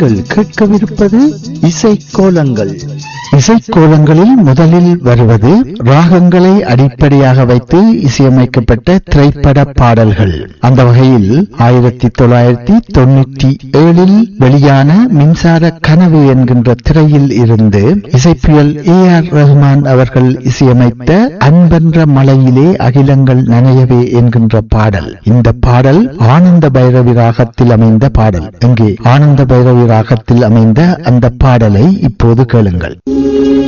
நீங்கள் கேட்கவிருப்பது இசைக்கோலங்கள் இசைக்கோலங்களில் முதலில் வருவது ராகங்களை அடிப்படையாக வைத்து இசையமைக்கப்பட்ட திரைப்பட பாடல்கள் அந்த வகையில் ஆயிரத்தி தொள்ளாயிரத்தி தொண்ணூற்றி ஏழில் வெளியான மின்சார கனவு என்கின்ற திரையில் இருந்து இசைப்பியல் ஏ ஆர் ரஹ்மான் அவர்கள் இசையமைத்த அன்பென்ற மலையிலே அகிலங்கள் நனையவே என்கின்ற பாடல் இந்த பாடல் ஆனந்த பைரவி ராகத்தில் அமைந்த பாடல் இங்கே ஆனந்த பைரவி ராகத்தில் அமைந்த அந்த பாடலை இப்போது கேளுங்கள்